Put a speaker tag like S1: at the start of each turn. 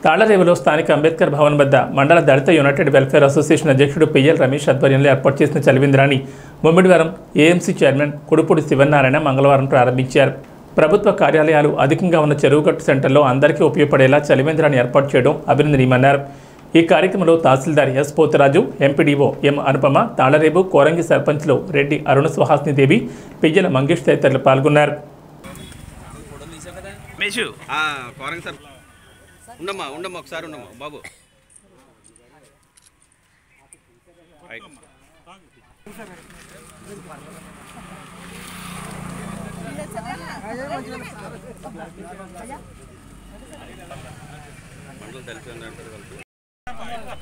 S1: తాళ్లరేవులో స్థానిక అంబేద్కర్ భవన్ వద్ద మండల దళిత యునైటెడ్ వెల్ఫేర్ అసోసియేషన్ అధ్యక్షుడు పిఎల్ రమేష్ ఆధ్వర్యంలో ఏర్పాటు చేసిన చలివింద్రాన్ని ముమ్మిడివారం ఏఎంసీ చైర్మన్ కుడుపూడి శివనారాయణ మంగళవారం ప్రారంభించారు ప్రభుత్వ కార్యాలయాలు అధికంగా ఉన్న చెరువుగట్టు సెంటర్లో అందరికీ ఉపయోగపడేలా చలివేంద్రాన్ని ఏర్పాటు చేయడం అభినందనీయమన్నారు ఈ కార్యక్రమంలో తహసీల్దార్ S Potharaju MPDO M Anupama Tallarevu Korangi సర్పంచ్లు రెడ్డి అరుణ సుహాసిని దేవి పియ్యల మంగేష్ తదితరులు పాల్గొన్నారు
S2: మేషు
S3: ఆ, కోరంగి సార్ ఉండమ్మా ఉండమ్మా ఒకసారి ఉండమ్మా బాబు రైట్. మండల దళిత యునైటెడ్ వెల్ఫేర్